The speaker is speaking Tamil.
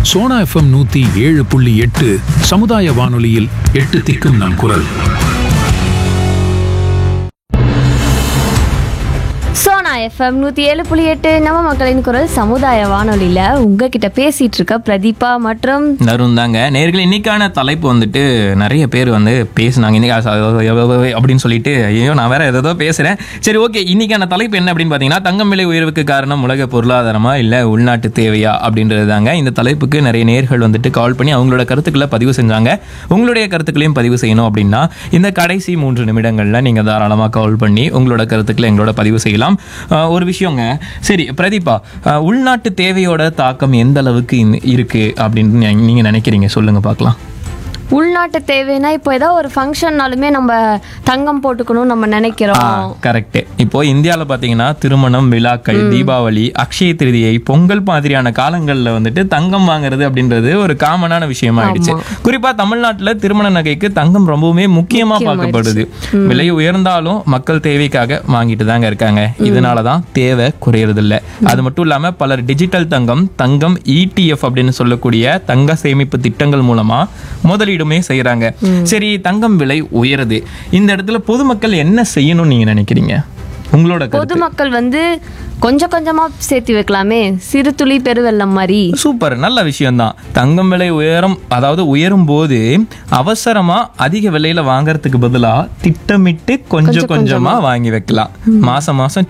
சோனா எஃப்எம் நூத்தி ஏழு புள்ளி எட்டு சமுதாய வானொலியில் எட்டு திக்கும் நம் குரல் சோனா எஃப்எம் நூற்றி ஏழு புள்ளி எட்டு நம்ம மக்களின் குரல் சமுதாய வானொலியில் உங்ககிட்ட பேசிட்டு இருக்க பிரதீபா மற்றும் தருண் தாங்க நேர்கள் இன்னைக்கான தலைப்பு வந்துட்டு நிறைய பேர் வந்து பேசுனாங்க இன்னைக்கு அ- அ- அப்படின்னு சொல்லிட்டு ஐயோ நான் வேற ஏதோ பேசுறேன் சரி ஓகே இன்னைக்கான தலைப்பு என்ன அப்படின்னு பார்த்தீங்கன்னா தங்கம் விலை உயர்வுக்கு காரணம் உலக பொருளாதாரமா இல்லை உள்நாட்டு தேவையா அப்படின்றது தாங்க இந்த தலைப்புக்கு நிறைய நேர்கள் வந்துட்டு கால் பண்ணி அவங்களோட கருத்துக்களை பதிவு செஞ்சாங்க உங்களுடைய கருத்துக்களையும் பதிவு செய்யணும் அப்படின்னா இந்த கடைசி மூன்று நிமிடங்களில் நீங்கள் தாராளமாக கால் பண்ணி உங்களோட கருத்துக்களை எங்களோட பதிவு செய்யலாம் அஹ் ஒரு விஷயங்க சரி பிரதீபா அஹ் உள்நாட்டு தேவையோட தாக்கம் எந்த அளவுக்கு இந்த- இருக்கு அப்படின்னு நீ- நீங்க நினைக்கிறீங்க சொல்லுங்க பார்க்கலாம் உள்நாட்டு தேவைன்னா இப்போ ஏதோ ஒரு ஃபங்க்ஷன்னாலுமே நம்ம தங்கம் போட்டுக்கணும்னு நம்ம நினைக்கிறோம் கரெக்ட் இப்போ இந்தியாவில் பார்த்தீங்கன்னா திருமணம் விழாக்கள் தீபாவளி அக்ஷய திருதியை பொங்கல் மாதிரியான காலங்களில் வந்துட்டு தங்கம் வாங்குறது அப்படின்றது ஒரு காமனான விஷயமா ஆயிடுச்சு குறிப்பா தமிழ்நாட்டில் திருமண நகைக்கு தங்கம் ரொம்பவுமே முக்கியமா பார்க்கப்படுது விலை உயர்ந்தாலும் மக்கள் தேவைக்காக வாங்கிட்டு தாங்க இருக்காங்க இதனால தான் தேவை குறையறது இல்ல அது மட்டும் இல்லாம பலர் டிஜிட்டல் தங்கம் தங்கம் இடிஎஃப் அப்படின்னு சொல்லக்கூடிய தங்க சேமிப்பு திட்டங்கள் மூலமா முதலீடுமே செய்யறாங்க சரி தங்கம் விலை உயருது இந்த இடத்துல பொதுமக்கள் என்ன செய்யணும்னு நீங்க நினைக்கிறீங்க உங்களோட கருத்து பொதுமக்கள் வந்து கொஞ்சம் கொஞ்சமா சேர்த்து வைக்கலாமே சிறு துளி பெருவெள்ளம் மாதிரி சூப்பர் நல்ல விஷயம்தான் தங்கம் விலை உயரம் அதாவது உயரும் போது அவசரமா அதிக விலையில வாங்குறதுக்கு பதிலா திட்டமிட்டு கொஞ்சம் கொஞ்சமா வாங்கி வைக்கலாம் மாசம் மாசம்